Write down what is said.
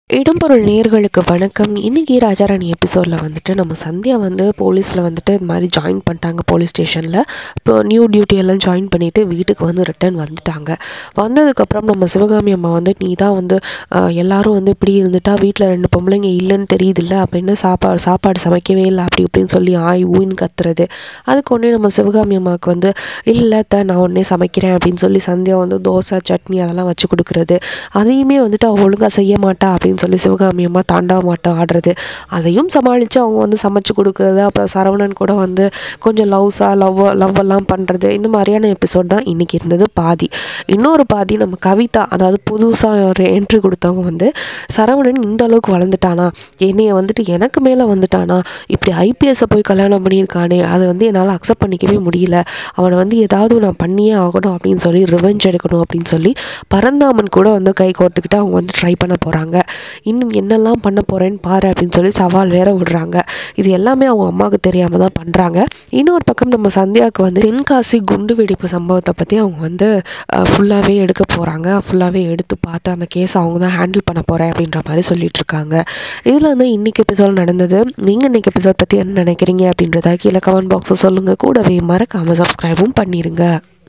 இடம்பொருள் நேர்களுக்கு வணக்கம் இன்றைக்கி ராஜாராணி எபிசோடில் வந்துட்டு நம்ம சந்தியா வந்து போலீஸில் வந்துட்டு இது மாதிரி ஜாயின் பண்ணிட்டாங்க போலீஸ் ஸ்டேஷனில் இப்போ நியூ டியூட்டி எல்லாம் ஜாயின் பண்ணிவிட்டு வீட்டுக்கு வந்து ரிட்டர்ன் வந்துட்டாங்க வந்ததுக்கப்புறம் நம்ம சிவகாமி அம்மா வந்து நீ தான் வந்து ஆஹ், எல்லாரும் வந்து இப்படி இருந்துட்டா வீட்டில் ரெண்டு பொம்பளைங்க இல்லைன்னு தெரியுதுல்ல அப்படின்னு சாப்பாடு சாப்பாடு சமைக்கவே இல்லை அப்படி இப்படின்னு சொல்லி ஆய் ஊன்னு கத்துறது அதுக்கு உடனே நம்ம சிவகாமி அம்மாவுக்கு வந்து இல்லை த நான் உடனே சமைக்கிறேன் அப்படின்னு சொல்லி சந்தியா வந்து தோசை சட்னி அதெல்லாம் வச்சு கொடுக்குறது அதையுமே வந்துட்டு அவள் ஒழுங்காக செய்ய மாட்டா அப்படின்னு சொல்லி சிவகாமி அம்மா தாண்டவ மாட்டம் ஆடுறது அதையும் சமாளித்து அவங்க வந்து சமைச்சு கொடுக்குறது அப்புறம் சரவணன் கூட வந்து கொஞ்சம் லவ்ஸாக லவ் லவ் எல்லாம் பண்ணுறது இந்த மாதிரியான எபிசோட் தான் இன்றைக்கி இருந்தது பாதி இன்னொரு பாதி நம்ம கவிதா அதாவது புதுசாக ஒரு என்ட்ரி கொடுத்தவங்க வந்து சரவணன் இந்த அளவுக்கு வளர்ந்துட்டானா என்னைய வந்துட்டு எனக்கு மேலே வந்துட்டானா இப்படி ஐபிஎஸ்ஸை போய் கல்யாணம் பண்ணியிருக்கானே அதை வந்து என்னால் அக்செப்ட் பண்ணிக்கவே முடியல அவனை வந்து ஏதாவது நான் பண்ணியே ஆகணும் அப்படின்னு சொல்லி ரிவெஞ்ச் எடுக்கணும் அப்படின்னு சொல்லி பரந்தாமன் கூட வந்து கை கோர்த்துக்கிட்டு அவங்க வந்து ட்ரை பண்ண போகிறாங்க இன்னும் என்னெல்லாம் பண்ண போகிறேன்னு பாரு அப்படின்னு சொல்லி சவால் வேற விடுறாங்க இது எல்லாமே அவங்க அம்மாவுக்கு தெரியாமல் தான் பண்ணுறாங்க இன்னொரு பக்கம் நம்ம சந்தியாவுக்கு வந்து தென்காசி குண்டு வெடிப்பு சம்பவத்தை பற்றி அவங்க வந்து ஃபுல்லாகவே எடுக்க போகிறாங்க ஃபுல்லாகவே எடுத்து பார்த்து அந்த கேஸை அவங்க தான் ஹேண்டில் பண்ண போகிறேன் அப்படின்ற மாதிரி சொல்லிட்டு இருக்காங்க இதில் வந்து இன்னைக்கு எபிசோட் நடந்தது நீங்கள் இன்னைக்கு எபிசோட் பற்றி என்ன நினைக்கிறீங்க அப்படின்றத கீழே கமெண்ட் பாக்ஸில் சொல்லுங்கள் கூடவே மறக்காமல் சப்ஸ்கிரைபும் பண்ணிடுங்க